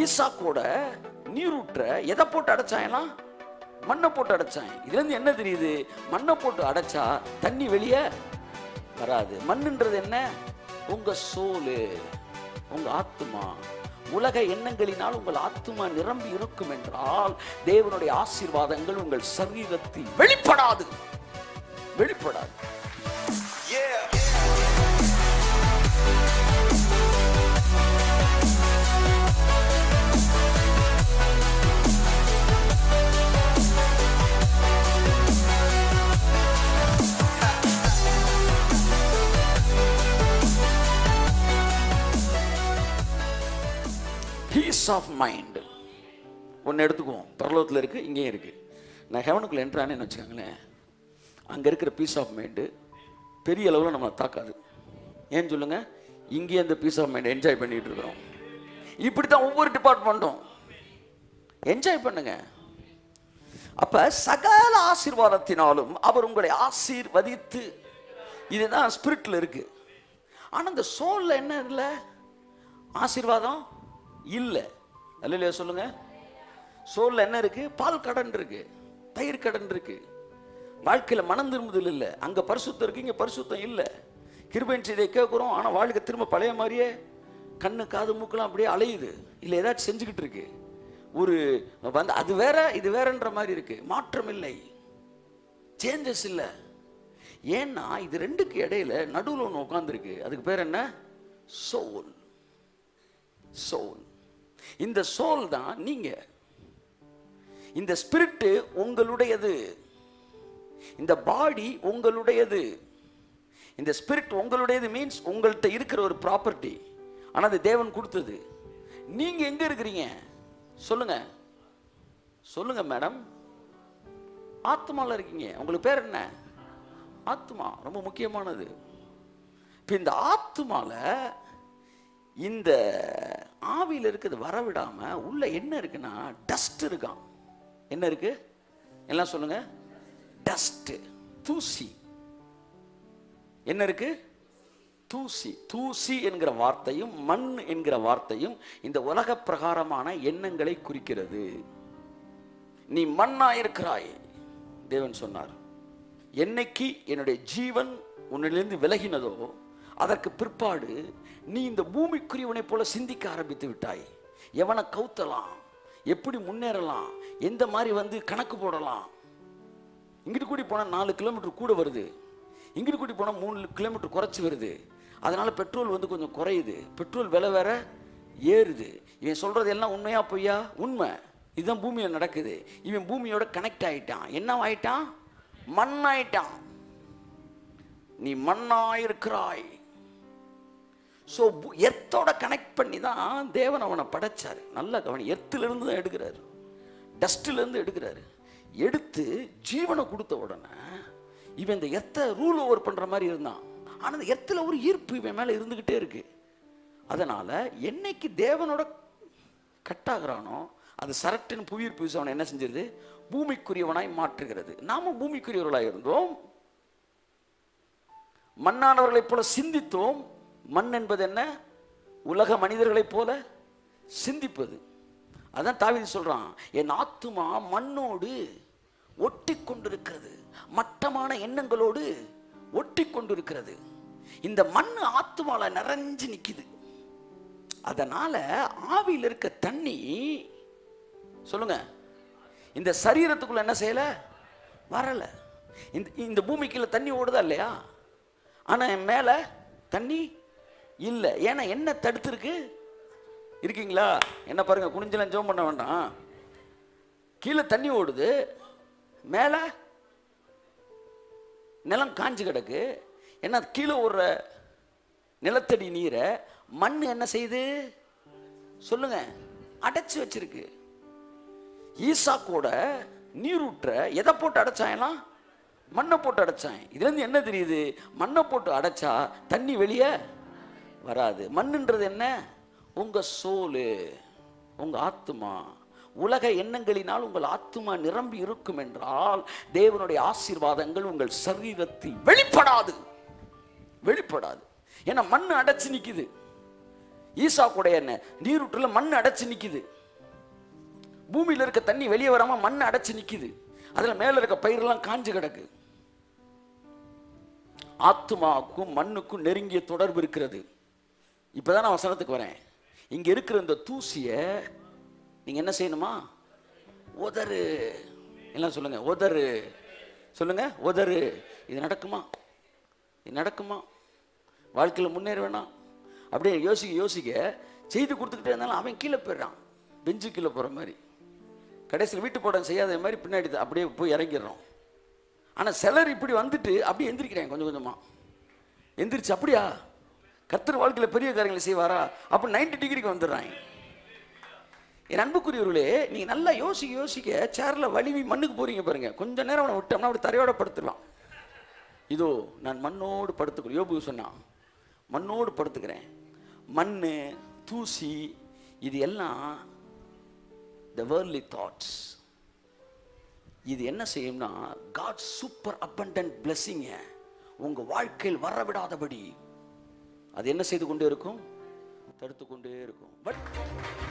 ஈசாக்கோட நீரூற்ற எதை போட்டு அடைச்சாயனா மண்ணை போட்டு அடைச்சான் இதுல இருந்து என்ன தெரியுது மண்ணை போட்டு அடைச்சா தண்ணி வெளியே வராது மண்ணுன்றது என்ன உங்க சோலு உங்க ஆத்துமா உலக எண்ணங்களினால் உங்கள் ஆத்துமா நிரம்பி இருக்கும் என்றால் தேவனுடைய ஆசீர்வாதங்கள் உங்கள் சரீரத்தில் வெளிப்படாது வெளிப்படாது பீஸ் ஆஃப் மைண்ட் ஒன்று எடுத்துக்குவோம் பரலோகத்தில் இருக்குது இங்கேயும் இருக்குது நான் ஹெவனுக்குள்ளே என்ட்ரானேன்னு வச்சுக்கோங்களேன் அங்கே இருக்கிற பீஸ் ஆஃப் மைண்டு பெரிய அளவில் நம்மளை தாக்காது ஏன்னு சொல்லுங்கள் இங்கேயே அந்த பீஸ் ஆஃப் மைண்ட் என்ஜாய் பண்ணிட்டு இருக்கிறோம் இப்படி தான் ஒவ்வொரு டிபார்ட்மெண்ட்டும் என்ஜாய் பண்ணுங்க அப்ப சகல ஆசீர்வாதத்தினாலும் அவர் உங்களை ஆசீர்வதித்து இதுதான் ஸ்பிரிட்ல இருக்கு ஆனா இந்த சோல்ல என்ன இல்லை ஆசீர்வாதம் இல்லை அல்லையா சொல்லுங்க சோல்ல என்ன இருக்கு பால் கடன் இருக்கு தயிர் கடன் இருக்கு வாழ்க்கையில மனம் திரும்புதல் இல்லை அங்க பரிசுத்தம் இருக்கு இங்க பரிசுத்தம் இல்லை கிருபையின் செய்தியை கேட்குறோம் ஆனா வாழ்க்கை திரும்ப பழைய மாதிரியே கண்ணு காது மூக்கெல்லாம் அப்படியே அலையுது இல்லை ஏதாச்சும் செஞ்சுக்கிட்டு இருக்கு ஒரு வந்து அது வேற இது வேறன்ற மாதிரி இருக்கு மாற்றம் இல்லை சேஞ்சஸ் இல்லை ஏன்னா இது ரெண்டுக்கு இடையில நடுவில் ஒன்று உட்காந்துருக்கு அதுக்கு பேர் என்ன சோல் சோல் இந்த சோல் தான் நீங்க இந்த ஸ்பிரிட்டு உங்களுடையது இந்த பாடி உங்களுடையது இந்த ஸ்பிரிட் உங்களுடையது மீன்ஸ் உங்கள்கிட்ட இருக்கிற ஒரு ப்ராப்பர்ட்டி ஆனா அது தேவன் கொடுத்தது நீங்க எங்க இருக்கிறீங்க சொல்லுங்க சொல்லுங்க மேடம் ஆத்மால இருக்கீங்க உங்களுக்கு பேர் என்ன ஆத்மா ரொம்ப முக்கியமானது இப்போ இந்த ஆத்மால இந்த ஆவியில் இருக்கிறது வரவிடாம உள்ள என்ன இருக்குன்னா டஸ்ட் இருக்கான் என்ன இருக்கு எல்லாம் சொல்லுங்க டஸ்ட் தூசி என்ன இருக்கு தூசி தூசி என்கிற வார்த்தையும் மண் என்கிற வார்த்தையும் இந்த உலக பிரகாரமான எண்ணங்களை குறிக்கிறது நீ மண்ணா இருக்கிறாய் தேவன் சொன்னார் என்னைக்கு என்னுடைய ஜீவன் உன்னிலிருந்து விலகினதோ அதற்கு பிற்பாடு நீ இந்த பூமிக்குரியவனைப் போல சிந்திக்க ஆரம்பித்து விட்டாய் எவனை கவுத்தலாம் எப்படி முன்னேறலாம் எந்த மாதிரி வந்து கணக்கு போடலாம் இங்கிட்டு கூடி போனால் நாலு கிலோமீட்டர் கூட வருது இங்கிட்டு கூடி போனால் மூணு கிலோமீட்டர் குறைச்சி வருது அதனால பெட்ரோல் வந்து கொஞ்சம் குறையுது பெட்ரோல் விலை வேற ஏறுது இவன் சொல்றது எல்லாம் உண்மையா பொய்யா உண்மை இதுதான் பூமியில் நடக்குது இவன் பூமியோட கனெக்ட் ஆயிட்டான் என்ன ஆயிட்டான் மண்ணாயிட்டான் நீ மண்ணாயிருக்கிறாய் ஸோ எர்த்தோட கனெக்ட் பண்ணி தான் தேவன் அவனை படைச்சாரு நல்லா கவனி எர்த்திலிருந்து தான் எடுக்கிறாரு டஸ்ட்லேருந்து எடுக்கிறாரு எடுத்து ஜீவனை கொடுத்த உடனே இவன் இந்த எர்த்தை ரூல் ஓவர் பண்ணுற மாதிரி இருந்தான் ஆனால் அந்த எர்த்தில் ஒரு ஈர்ப்பு இவன் மேலே இருந்துக்கிட்டே இருக்கு அதனால் என்னைக்கு தேவனோட கட்டாகிறானோ அது சரட்டின் புவியீர்ப்பு விசை அவனை என்ன செஞ்சிருது பூமிக்குரியவனாய் மாற்றுகிறது நாமும் பூமிக்குரியவர்களாக இருந்தோம் மண்ணானவர்களைப் போல சிந்தித்தோம் மண் என்பது என்ன உலக மனிதர்களைப் போல சிந்திப்பது அதான் தாவீது சொல்றான் என் ஆத்துமா மண்ணோடு ஒட்டி கொண்டிருக்கிறது மட்டமான எண்ணங்களோடு ஒட்டி கொண்டிருக்கிறது இந்த மண் ஆத்துமால நிறைஞ்சு நிக்குது அதனால ஆவியில் இருக்க தண்ணி சொல்லுங்க இந்த சரீரத்துக்குள்ள என்ன செய்யல வரல இந்த இந்த பூமிக்குள்ள தண்ணி ஓடுதா இல்லையா ஆனா என் மேல தண்ணி இல்லை ஏன்னா என்ன தடுத்துருக்கு இருக்கீங்களா என்ன பாருங்க குனிஞ்சலாம் ஜோம் பண்ண வேண்டாம் கீழே தண்ணி ஓடுது மேலே நிலம் காஞ்சு கிடக்கு என்ன கீழே ஓடுற நிலத்தடி நீரை மண் என்ன செய்யுது சொல்லுங்க அடைச்சு வச்சிருக்கு ஈசாக்கோட நீரூற்ற எதை போட்டு அடைச்சாயனா மண்ணை போட்டு அடைச்சான் இதுலேருந்து என்ன தெரியுது மண்ணை போட்டு அடைச்சா தண்ணி வெளியே வராது மண்ணுன்றது என்ன உங்க சோலு உங்க ஆத்துமா உலக எண்ணங்களினால் உங்கள் ஆத்துமா நிரம்பி இருக்கும் என்றால் தேவனுடைய ஆசீர்வாதங்கள் உங்கள் சரீரத்தில் வெளிப்படாது வெளிப்படாது ஏன்னா மண் அடைச்சு நிக்குது ஈசா கூட என்ன நீரூற்றுல மண் அடைச்சு நிக்குது பூமியில இருக்க தண்ணி வெளியே வராம மண் அடைச்சு நிக்குது அதுல மேல இருக்க பயிரெல்லாம் காஞ்சு கிடக்கு ஆத்துமாவுக்கும் மண்ணுக்கும் நெருங்கிய தொடர்பு இருக்கிறது இப்பதான் நான் வசனத்துக்கு வரேன் இங்க இருக்கிற இந்த தூசிய நீங்க என்ன செய்யணுமா உதறு எல்லாம் சொல்லுங்க உதறு சொல்லுங்க உதறு இது நடக்குமா இது நடக்குமா வாழ்க்கையில் முன்னேற வேணாம் அப்படியே யோசிக்க யோசிக்க செய்து கொடுத்துக்கிட்டே இருந்தாலும் அவன் கீழே போயிடுறான் பெஞ்சு கீழே போகிற மாதிரி கடைசியில் வீட்டு போட செய்யாத மாதிரி பின்னாடி தான் அப்படியே போய் இறங்கிடுறோம் ஆனால் சிலர் இப்படி வந்துட்டு அப்படியே எந்திரிக்கிறாங்க கொஞ்சம் கொஞ்சமாக எந்திரிச்சு அப்படியா கர்த்தர் வாழ்க்கையில் பெரிய காரியங்களை செய்வாரா அப்போ 90 டிகிரிக்கு வந்துடுறாங்க என் அன்புக்குரியவர்களே நீங்க நல்லா யோசிக்க யோசிக்க சேர்ல வலிவி மண்ணுக்கு போறீங்க பாருங்க கொஞ்ச நேரம் அவனை விட்டோம்னா அப்படி தரையோட படுத்துடலாம் இதோ நான் மண்ணோடு படுத்துக்கிறேன் யோபு சொன்னான் மண்ணோடு படுத்துக்கிறேன் மண் தூசி இது எல்லாம் த வேர்லி தாட்ஸ் இது என்ன செய்யும்னா காட் சூப்பர் abundant blessing உங்க வாழ்க்கையில் வரவிடாதபடி அது என்ன செய்து கொண்டே இருக்கும் தடுத்து கொண்டே இருக்கும் பட்